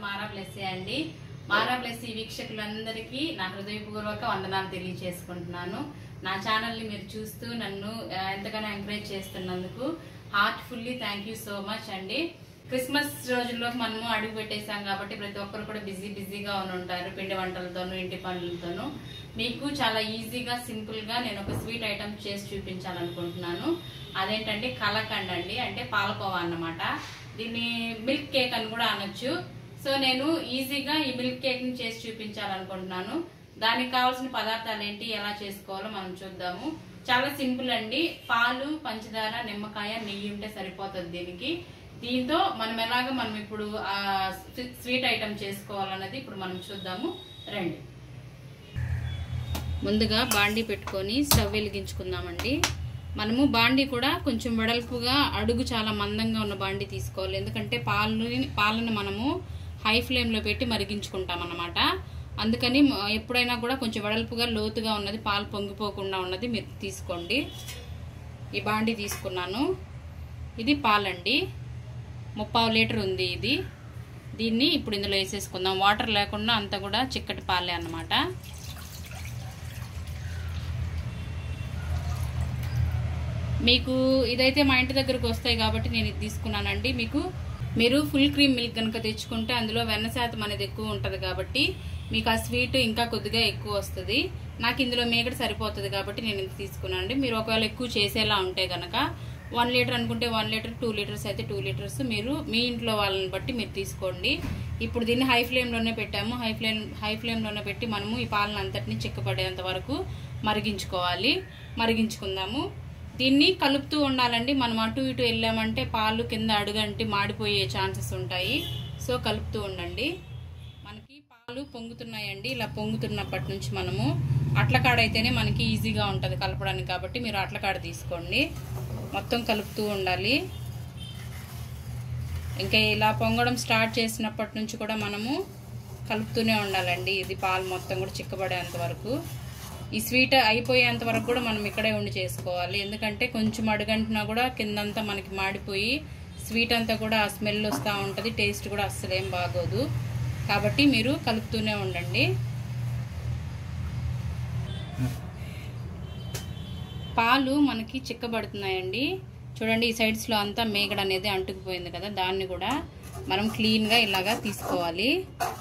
మారా బ్లెస్సీ అండి మారా బ్లెస్సీ వీక్షకులందరికీ నా హృదయపూర్వక వందనాలు తెలియజేసుకుంటున్నాను నా ఛానల్ని మీరు చూస్తూ నన్ను ఆ, ఎంతగానో ఎంకరేజ్ చేస్తున్నందుకు heartfully thank you so much అండి క్రిస్మస్ రోజుల్లో మనము అడుగు పెట్టేశాం కాబట్టి ప్రతి ఒక్కరు కూడా బిజీ బిజీగా ఉని ఉంటారు పిండి వంటలతోనూ ఇంటి పనులతోనూ మీకు చాలా ఈజీగా సింపుల్ గా నేను ఒక స్వీట్ ఐటమ్ చేసి చూపించాలనుకుంటున్నాను అదేంటంటే కలకండ్ అండి అంటే పాలకోవా అన్నమాట దీన్ని మిల్క్ కేక్ అని కూడా అనొచ్చు సో నేను ఈజీగా ఈ మిల్క్ కేక్ ని చేసి చూపించాలనుకుంటున్నాను దానికి కావాల్సిన పదార్థాలు ఏంటి ఎలా చేసుకోవాలో మనం చూద్దాము చాలా సింపుల్ అండి పాలు పంచదార నిమ్మకాయ నెయ్యి ఉంటే సరిపోతుంది దీనికి దీంతో మనం ఎలాగ మనం ఇప్పుడు ఆ స్వీట్ ఐటమ్ చేసుకోవాలన్నది ఇప్పుడు మనం చూద్దాము రండి ముందుగా బాండీ పెట్టుకొని స్టవ్ వెలిగించుకుందామండి మనము బాండీ కూడా కొంచెం వెడల్పుగా అడుగు చాలా మందంగా ఉన్న బాండీ తీసుకోవాలి ఎందుకంటే పాలని పాలను మనము హై ఫ్లేమ్లో పెట్టి మరిగించుకుంటాం అన్నమాట అందుకని మ- ఎప్పుడైనా కూడా కొంచెం వెడల్పుగా లోతుగా ఉన్నది పాలు పొంగిపోకుండా ఉన్నది మీరు తీసుకోండి ఈ బాండీ తీసుకున్నాను ఇది పాలండి ముప్పావు లీటర్ ఉంది ఇది దీన్ని ఇప్పుడు ఇందులో వేసేసుకుందాం వాటర్ లేకుండా అంతా కూడా చిక్కటి పాలే అన్నమాట మీకు ఇదైతే మా ఇంటి దగ్గరకు వస్తాయి కాబట్టి నేను ఇది తీసుకున్నానండి మీకు మీరు ఫుల్ క్రీమ్ మిల్క్ కనుక తెచ్చుకుంటే అందులో వెన్న శాతం అనేది ఎక్కువ ఉంటుంది కాబట్టి మీకు ఆ స్వీట్ ఇంకా కొద్దిగా ఎక్కువ వస్తుంది నాకు ఇందులో మేకడ సరిపోతుంది కాబట్టి నేను ఇది తీసుకున్నానండి మీరు ఒకవేళ ఎక్కువ చేసేలా ఉంటే గనక వన్ లీటర్ అనుకుంటే వన్ లీటర్ టూ లీటర్స్ అయితే టూ లీటర్స్ మీరు మీ ఇంట్లో వాళ్ళని బట్టి మీరు తీసుకోండి ఇప్పుడు దీన్ని హై ఫ్లేమ్లోనే పెట్టాము హై ఫ్లేమ్ హై ఫ్లేమ్లోనే పెట్టి మనము ఈ పాలను అంతటిని చిక్కపడేంత వరకు మరిగించుకోవాలి మరిగించుకుందాము దీన్ని కలుపుతూ ఉండాలండి మనం అటు ఇటు వెళ్ళామంటే పాలు కింద అడుగంటి మాడిపోయే ఛాన్సెస్ ఉంటాయి సో కలుపుతూ ఉండండి మనకి పాలు పొంగుతున్నాయండి ఇలా పొంగుతున్నప్పటి నుంచి మనము అట్లకాడ అయితేనే మనకి ఈజీగా ఉంటుంది కలపడానికి కాబట్టి మీరు అట్లకాడ తీసుకోండి మొత్తం కలుపుతూ ఉండాలి ఇంకా ఇలా పొంగడం స్టార్ట్ చేసినప్పటి నుంచి కూడా మనము కలుపుతూనే ఉండాలండి ఇది పాలు మొత్తం కూడా చిక్కబడేంత వరకు ఈ స్వీట్ అయిపోయేంత వరకు కూడా మనం ఇక్కడే ఉండి చేసుకోవాలి ఎందుకంటే కొంచెం అడుగంటినా కూడా కిందంతా మనకి మాడిపోయి స్వీట్ అంతా కూడా ఆ స్మెల్ వస్తూ ఉంటుంది టేస్ట్ కూడా అస్సలేం బాగోదు కాబట్టి మీరు కలుపుతూనే ఉండండి పాలు మనకి చిక్కబడుతున్నాయండి చూడండి ఈ సైడ్స్లో అంతా మేగడ అనేది అంటుకుపోయింది కదా దాన్ని కూడా మనం క్లీన్గా ఇలాగా తీసుకోవాలి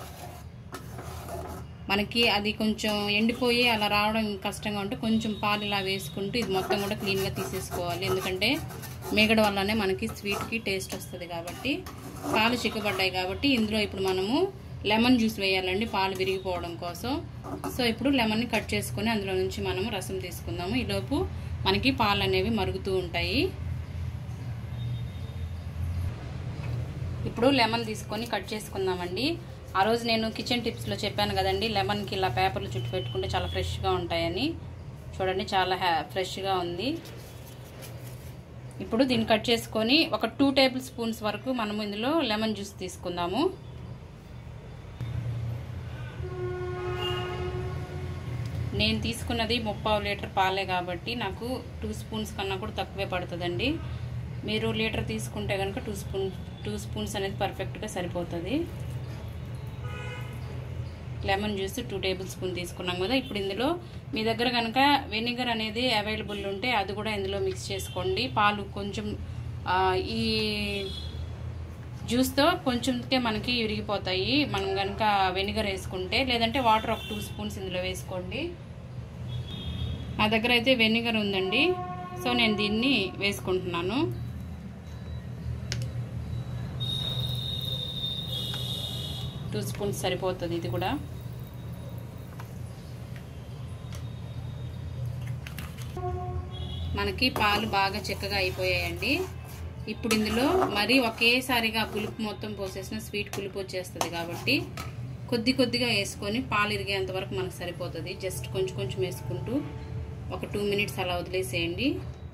మనకి అది కొంచెం ఎండిపోయి అలా రావడం కష్టంగా ఉంటే కొంచెం పాలు ఇలా వేసుకుంటూ ఇది మొత్తం కూడా క్లీన్గా తీసేసుకోవాలి ఎందుకంటే మేగడ వల్లనే మనకి స్వీట్కి టేస్ట్ వస్తుంది కాబట్టి పాలు చిక్కబడ్డాయి కాబట్టి ఇందులో ఇప్పుడు మనము లెమన్ జ్యూస్ వేయాలండి పాలు విరిగిపోవడం కోసం సో ఇప్పుడు లెమన్ని కట్ చేసుకొని అందులో నుంచి మనము రసం తీసుకుందాము ఈలోపు మనకి పాలు అనేవి మరుగుతూ ఉంటాయి ఇప్పుడు లెమన్ తీసుకొని కట్ చేసుకుందామండి ఆ రోజు నేను కిచెన్ టిప్స్లో చెప్పాను కదండి లెమన్కి ఇలా పేపర్లు చుట్టు పెట్టుకుంటే చాలా ఫ్రెష్గా ఉంటాయని చూడండి చాలా హ్యా ఫ్రెష్గా ఉంది ఇప్పుడు దీన్ని కట్ చేసుకొని ఒక టూ టేబుల్ స్పూన్స్ వరకు మనము ఇందులో లెమన్ జ్యూస్ తీసుకుందాము నేను తీసుకున్నది ముప్పావు లీటర్ పాలే కాబట్టి నాకు టూ స్పూన్స్ కన్నా కూడా తక్కువే పడుతుందండి మీరు లీటర్ తీసుకుంటే కనుక టూ స్పూన్ టూ స్పూన్స్ అనేది పర్ఫెక్ట్గా సరిపోతుంది lemon juice two tablespoon తీసుకున్నాం కదా ఇప్పుడు ఇందులో మీ దగ్గర కనుక వెనిగర్ అనేది అవైలబుల్ ఉంటే అది కూడా ఇందులో మిక్స్ చేసుకోండి పాలు కొంచెం ఆ, ఈ జ్యూస్తో కొంచెంకే మనకి విరిగిపోతాయి మనం కనుక వెనిగర్ వేసుకుంటే లేదంటే వాటర్ ఒక టూ స్పూన్స్ ఇందులో వేసుకోండి నా దగ్గర అయితే వెనిగర్ ఉందండి సో నేను దీన్ని వేసుకుంటున్నాను టూ స్పూన్స్ సరిపోతుంది ఇది కూడా మనకి పాలు బాగా చిక్కగా అయిపోయాయండి ఇప్పుడు ఇందులో మరీ ఒకేసారిగా పులుపు మొత్తం పోసేసిన స్వీట్ పులుపు వచ్చేస్తుంది కాబట్టి కొద్ది కొద్దిగా వేసుకొని పాలు ఇరిగేంత వరకు మనకు సరిపోతుంది జస్ట్ కొంచెం కొంచెం వేసుకుంటూ ఒక టూ మినిట్స్ అలా వదిలేసేయండి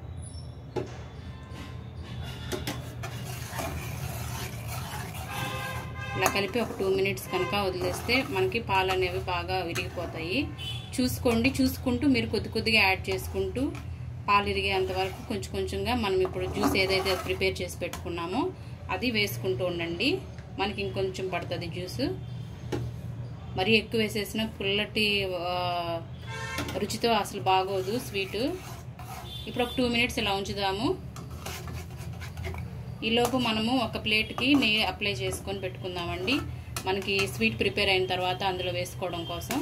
ఇలా కలిపి ఒక టూ మినిట్స్ కనుక వదిలేస్తే మనకి పాలు అనేవి బాగా విరిగిపోతాయి చూసుకోండి చూసుకుంటూ మీరు కొద్ది కొద్దిగా యాడ్ చేసుకుంటూ పాలు ఇరిగేంత వరకు కొంచెం కొంచెంగా మనం ఇప్పుడు జ్యూస్ ఏదైతే ప్రిపేర్ చేసి పెట్టుకున్నామో అది వేసుకుంటూ ఉండండి మనకి ఇంకొంచెం పడుతుంది జ్యూస్ మరీ ఎక్కువ వేసేసిన పుల్లటి ఆ, రుచితో అసలు బాగోదు స్వీటు ఇప్పుడు ఒక టూ మినిట్స్ ఇలా ఉంచుదాము ఈలోపు మనము ఒక ప్లేట్కి నెయ్యి అప్లై చేసుకొని పెట్టుకుందామండి మనకి స్వీట్ ప్రిపేర్ అయిన తర్వాత అందులో వేసుకోవడం కోసం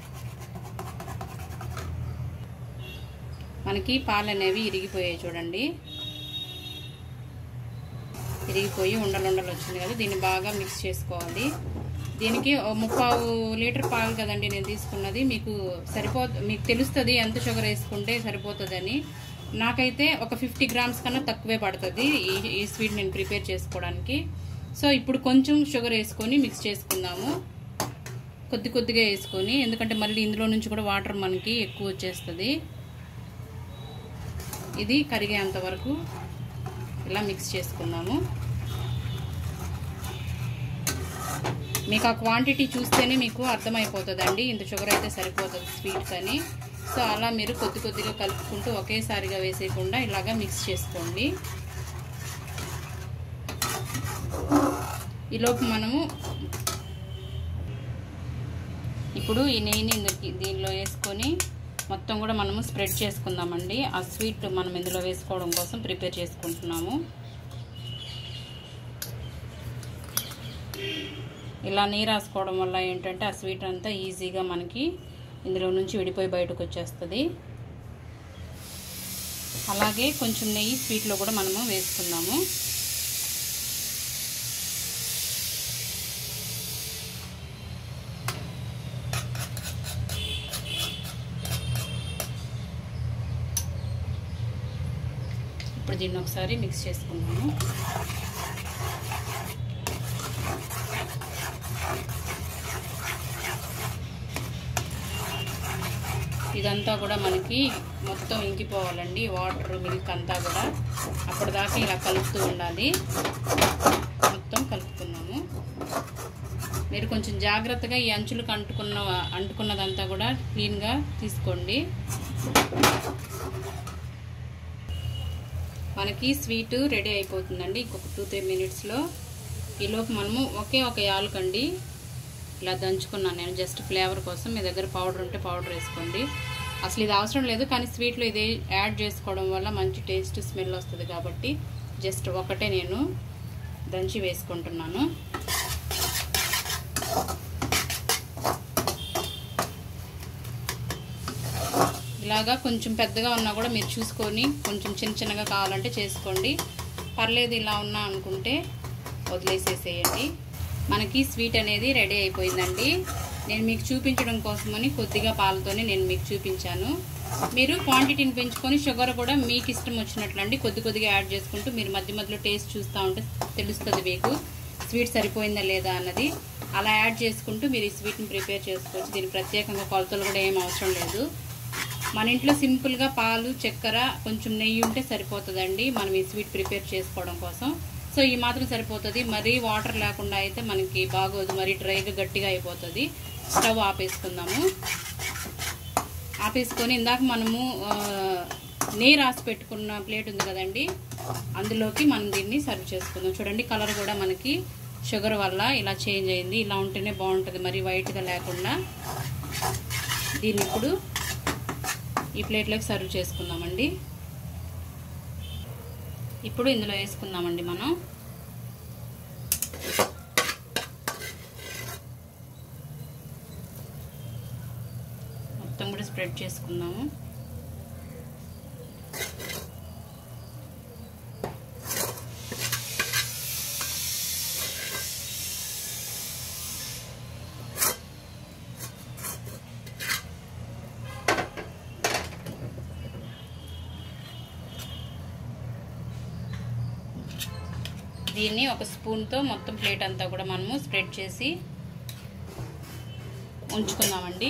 మనకి పాలు అనేవి ఇరిగిపోయాయి చూడండి ఇరిగిపోయి ఉండలు ఉండలు వచ్చింది కదా దీన్ని బాగా మిక్స్ చేసుకోవాలి దీనికి ఓ ముప్పావు లీటర్ పాలు కదండి నేను తీసుకున్నది మీకు సరిపో మీకు తెలుస్తుంది ఎంత షుగర్ వేసుకుంటే సరిపోతుందని నాకైతే ఒక ఫిఫ్టీ గ్రామ్స్ కన్నా తక్కువే పడుతుంది ఈ ఈ స్వీట్ నేను ప్రిపేర్ చేసుకోవడానికి సో ఇప్పుడు కొంచెం షుగర్ వేసుకొని మిక్స్ చేసుకుందాము కొద్ది కొద్దిగా వేసుకొని ఎందుకంటే మళ్ళీ ఇందులో నుంచి కూడా వాటర్ మనకి ఎక్కువ వచ్చేస్తుంది ఇది కరిగేంత వరకు ఇలా మిక్స్ చేసుకుందాము మీకు ఆ క్వాంటిటీ చూస్తేనే మీకు అర్థమైపోతుందండి ఇంత షుగర్ అయితే సరిపోతుంది స్వీట్ అని సో అలా మీరు కొద్ది కొద్దిగా కలుపుకుంటూ ఒకేసారిగా వేసేయకుండా ఇలాగా మిక్స్ చేసుకోండి ఈలోపు మనము ఇప్పుడు ఈ నెయ్యిని ఇందుకి దీనిలో వేసుకొని మొత్తం కూడా మనము స్ప్రెడ్ చేసుకుందామండి ఆ స్వీట్ మనం ఇందులో వేసుకోవడం కోసం ప్రిపేర్ చేసుకుంటున్నాము ఇలా నీరు రాసుకోవడం వల్ల ఏంటంటే ఆ స్వీట్ అంతా ఈజీగా మనకి ఇందులో నుంచి విడిపోయి బయటకు వచ్చేస్తుంది అలాగే కొంచెం నెయ్యి స్వీట్లో కూడా మనము వేసుకుందాము ఇప్పుడు దీన్ని ఒకసారి మిక్స్ చేసుకుందాము ఇదంతా కూడా మనకి మొత్తం ఇంకిపోవాలండి వాటర్ మిల్క్ అంతా కూడా అప్పటిదాకా ఇలా కలుపుతూ ఉండాలి మొత్తం కలుపుకున్నాము మీరు కొంచెం జాగ్రత్తగా ఈ అంచులకు అంటుకున్న అంటుకున్నదంతా కూడా క్లీన్గా తీసుకోండి మనకి స్వీట్ రెడీ అయిపోతుందండి ఇంకొక టూ త్రీ మినిట్స్లో ఈలోపు మనము ఒకే ఒక యాలకండి ఇలా దంచుకున్నాను నేను జస్ట్ ఫ్లేవర్ కోసం మీ దగ్గర పౌడర్ ఉంటే పౌడర్ వేసుకోండి అసలు ఇది అవసరం లేదు కానీ స్వీట్లో ఇది యాడ్ చేసుకోవడం వల్ల మంచి టేస్ట్ స్మెల్ వస్తుంది కాబట్టి జస్ట్ ఒకటే నేను దంచి వేసుకుంటున్నాను ఇలాగా కొంచెం పెద్దగా ఉన్నా కూడా మీరు చూసుకొని కొంచెం చిన్న చిన్నగా కావాలంటే చేసుకోండి పర్లేదు ఇలా ఉన్నా అనుకుంటే వదిలేసేసేయండి మనకి స్వీట్ అనేది రెడీ అయిపోయిందండి నేను మీకు చూపించడం కోసమని కొద్దిగా పాలతోనే నేను మీకు చూపించాను మీరు క్వాంటిటీని పెంచుకొని షుగర్ కూడా మీకు ఇష్టం వచ్చినట్లండి కొద్ది కొద్దిగా యాడ్ చేసుకుంటూ మీరు మధ్య మధ్యలో టేస్ట్ చూస్తూ ఉంటే తెలుస్తుంది మీకు స్వీట్ సరిపోయిందా లేదా అన్నది అలా యాడ్ చేసుకుంటూ మీరు ఈ స్వీట్ని ప్రిపేర్ చేసుకోవచ్చు దీనికి ప్రత్యేకంగా కొలతలు కూడా ఏం అవసరం లేదు మన ఇంట్లో సింపుల్గా పాలు చక్కెర కొంచెం నెయ్యి ఉంటే సరిపోతుందండి మనం ఈ స్వీట్ ప్రిపేర్ చేసుకోవడం కోసం సో ఈ మాత్రం సరిపోతుంది మరీ వాటర్ లేకుండా అయితే మనకి బాగోదు మరీ డ్రైగా గట్టిగా అయిపోతుంది స్టవ్ ఆపేసుకుందాము ఆపేసుకొని ఇందాక మనము ఆ, నెయ్యి రాసి పెట్టుకున్న ప్లేట్ ఉంది కదండి అందులోకి మనం దీన్ని సర్వ్ చేసుకుందాం చూడండి కలర్ కూడా మనకి షుగర్ వల్ల ఇలా చేంజ్ అయింది ఇలా ఉంటేనే బాగుంటుంది మరి వైట్గా లేకుండా దీన్ని ఇప్పుడు ఈ ప్లేట్లోకి సర్వ్ చేసుకుందామండి ఇప్పుడు ఇందులో వేసుకుందామండి మనం మొత్తం కూడా స్ప్రెడ్ చేసుకుందాము దీన్ని ఒక స్పూన్తో మొత్తం ప్లేట్ అంతా కూడా మనము స్ప్రెడ్ చేసి ఉంచుకుందామండి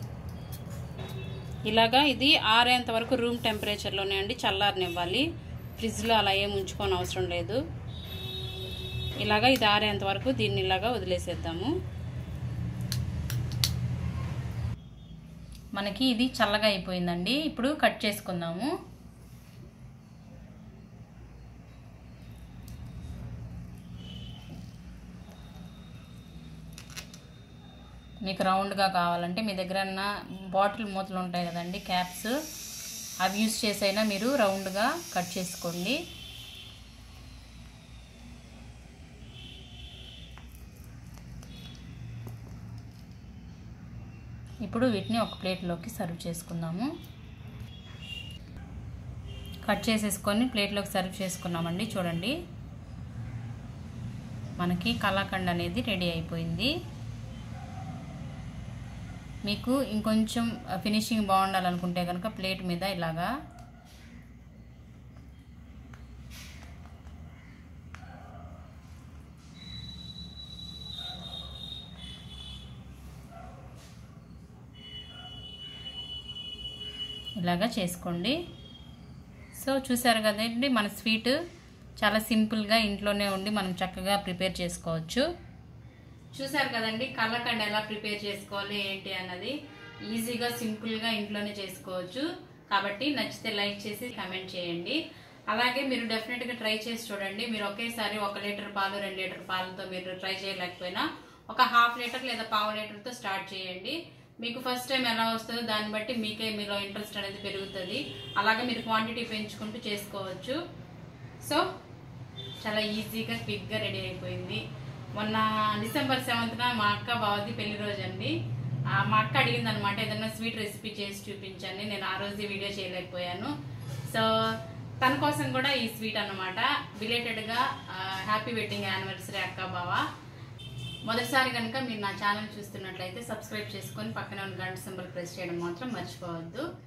ఇలాగా ఇది ఆరేంత వరకు రూమ్ టెంపరేచర్లోనే అండి చల్లారనివ్వాలి ఫ్రిడ్జ్లో అలా ఏం ఉంచుకోని అవసరం లేదు ఇలాగా ఇది ఆరేంత వరకు దీన్ని ఇలాగా వదిలేసేద్దాము మనకి ఇది చల్లగా అయిపోయిందండి ఇప్పుడు కట్ చేసుకుందాము మీకు రౌండ్గా కావాలంటే మీ దగ్గర ఉన్న బాటిల్ మూతలు ఉంటాయి కదండి క్యాప్స్ అవి యూస్ చేసైనా మీరు రౌండ్గా కట్ చేసుకోండి ఇప్పుడు వీటిని ఒక ప్లేట్లోకి సర్వ్ చేసుకుందాము కట్ చేసేసుకొని ప్లేట్లోకి సర్వ్ చేసుకున్నామండి చూడండి మనకి కలాకండ్ అనేది రెడీ అయిపోయింది మీకు ఇంకొంచెం ఫినిషింగ్ బాగుండాలనుకుంటే కనుక ప్లేట్ మీద ఇలాగా ఇలాగా చేసుకోండి సో చూసారు కదండి మన స్వీట్ చాలా సింపుల్గా ఇంట్లోనే ఉండి మనం చక్కగా ప్రిపేర్ చేసుకోవచ్చు చూసారు కదండి కళ్ళకండ ఎలా ప్రిపేర్ చేసుకోవాలి ఏంటి అన్నది ఈజీగా సింపుల్గా ఇంట్లోనే చేసుకోవచ్చు కాబట్టి నచ్చితే లైక్ చేసి కమెంట్ చేయండి అలాగే మీరు డెఫినెట్గా ట్రై చేసి చూడండి మీరు ఒకేసారి ఒక లీటర్ పాలు రెండు లీటర్ పాలతో మీరు ట్రై చేయలేకపోయినా ఒక హాఫ్ లీటర్ లేదా పావు లీటర్తో స్టార్ట్ చేయండి మీకు ఫస్ట్ టైం ఎలా వస్తుందో దాన్ని బట్టి మీకే మీలో ఇంట్రెస్ట్ అనేది పెరుగుతుంది అలాగే మీరు క్వాంటిటీ పెంచుకుంటూ చేసుకోవచ్చు సో చాలా ఈజీగా క్విక్గా రెడీ అయిపోయింది మొన్న డిసెంబర్ సెవెంత్న మా అక్క బావది పెళ్లి రోజు అండి ఆ, మా అక్క అడిగింది అనమాట ఏదైనా స్వీట్ రెసిపీ చేసి చూపించండి నేను ఆ రోజు వీడియో చేయలేకపోయాను సో తన కోసం కూడా ఈ స్వీట్ అనమాట బిలేటెడ్గా హ్యాపీ వెడ్డింగ్ యానివర్సరీ అక్క బావ మొదటిసారి కనుక మీరు నా ఛానల్ చూస్తున్నట్లయితే సబ్స్క్రైబ్ చేసుకొని పక్కన ఉన్న గంట సింబల్ ప్రెస్ చేయడం మాత్రం మర్చిపోవద్దు